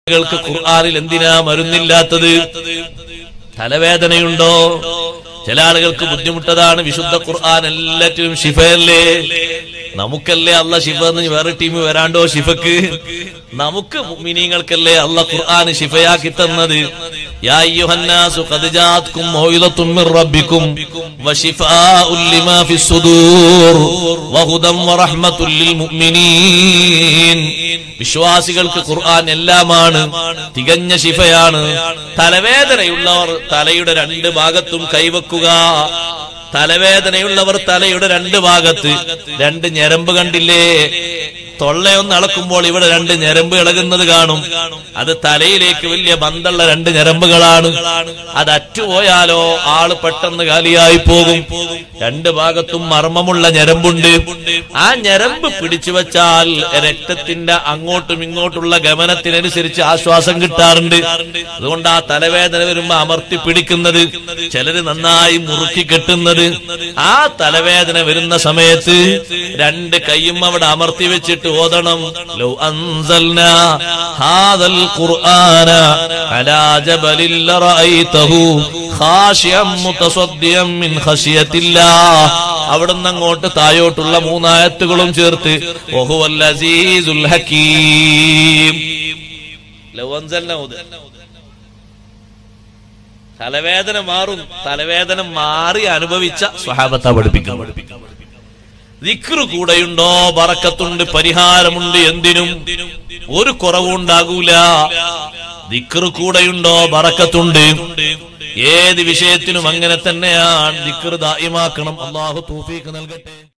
ആളുകൾക്ക് ഖുർആനിൽ എന്തിനാ മരുന്നില്ലാത്തത് തലവേദനയുണ്ടോ ചില ആളുകൾക്ക് ബുദ്ധിമുട്ടതാണ് വിശുദ്ധ ഖുർആൻ എല്ലാറ്റിലും ഷിഫയല്ലേ നമുക്കല്ലേ അല്ല ഷിഫ എന്ന് വേറെ ടീം വരാണ്ടോ ഷിഫക്ക് നമുക്ക് മിനിങ്ങൾക്കല്ലേ അല്ല ഖുർആൻ ഷിഫയാക്കി തന്നത് യാ അയ്യുഹന്നാസു ഖദ് ജാഅത്കും മൗഇദത്തും മിർ റബ്ബിക്കും വശിഫാഉൻ ലിമാ ഫിസ്സുദൂർ വഹുദം വറഹ്മത്തുൽ ലിൽ മുഅ്മിനീൻ വിശ്വാസികൾക്ക് ഖുർആൻ എല്ലാമാണ് തികഞ്ഞ ശിഫയാണ് തലവേദനയുള്ളവർ തലയുടെ രണ്ട് ഭാഗത്തും കൈവക്കുക തലവേദനയുള്ളവർ തലയുടെ രണ്ട് ഭാഗത്ത് രണ്ട് ഞരമ്പ് കണ്ടില്ലേ തൊള്ളയൊന്ന് അളക്കുമ്പോൾ ഇവിടെ രണ്ട് ഞരമ്പ് ഇളകുന്നത് കാണും അത് തലയിലേക്ക് വലിയ ബന്ധമുള്ള രണ്ട് ഞരമ്പുകളാണ് അത് അറ്റുപോയാലോ ആള് പെട്ടെന്ന് കാലിയായി പോകും രണ്ട് ഭാഗത്തും മർമ്മമുള്ള ഞരമ്പുണ്ട് ആ ഞരമ്പ് പിടിച്ചു വെച്ചാൽ രക്തത്തിന്റെ അങ്ങോട്ടും ഇങ്ങോട്ടുള്ള ഗമനത്തിനനുസരിച്ച് ആശ്വാസം കിട്ടാറുണ്ട് അതുകൊണ്ട് ആ തലവേദന വരുമ്പോ അമർത്തി പിടിക്കുന്നത് ചിലര് നന്നായി മുറുക്കി കെട്ടുന്നത് ആ തലവേദന വരുന്ന സമയത്ത് രണ്ട് കൈയും അവിടെ അമർത്തി വെച്ചിട്ട് ഓതണം ലൗ അൻസൽനാ ഹാദൽ ഖുർആന അലാ ജബലിൽ ലറഅയ്തഹു ഖാശിയം മുതസദ്ദിയം മിൻ ഖശിയത്തില്ലാഹ് അവിടുന്ന് അങ്ങോട്ട് തായോട്ടുള്ള മൂന്നായത്തുകളും ചേർത്ത് വഹുവൽ അസീസുൽ ഹകീം ലൗ അൻസൽനാ ഓത്. തലവേദന മാറും തലവേദന മാറി അനുഭവിച്ച സ്വഹാബത്ത പഠിപ്പിക്കുന്നു ദിക്റ് കൂടെയുണ്ടോ ബറക്കത്തുണ്ട് പരിഹാരമുണ്ട് എന്തിനും ഒരു കുറവുണ്ടാകൂല ദിക്റ് കൂടെയുണ്ടോ ബറക്കത്തുണ്ട് ഏത് വിഷയത്തിനും അങ്ങനെ തന്നെയാണ് ദിക്റ് ദായിമാക്കണം അള്ളാഹു തൂഫീക്ക് നൽകട്ടെ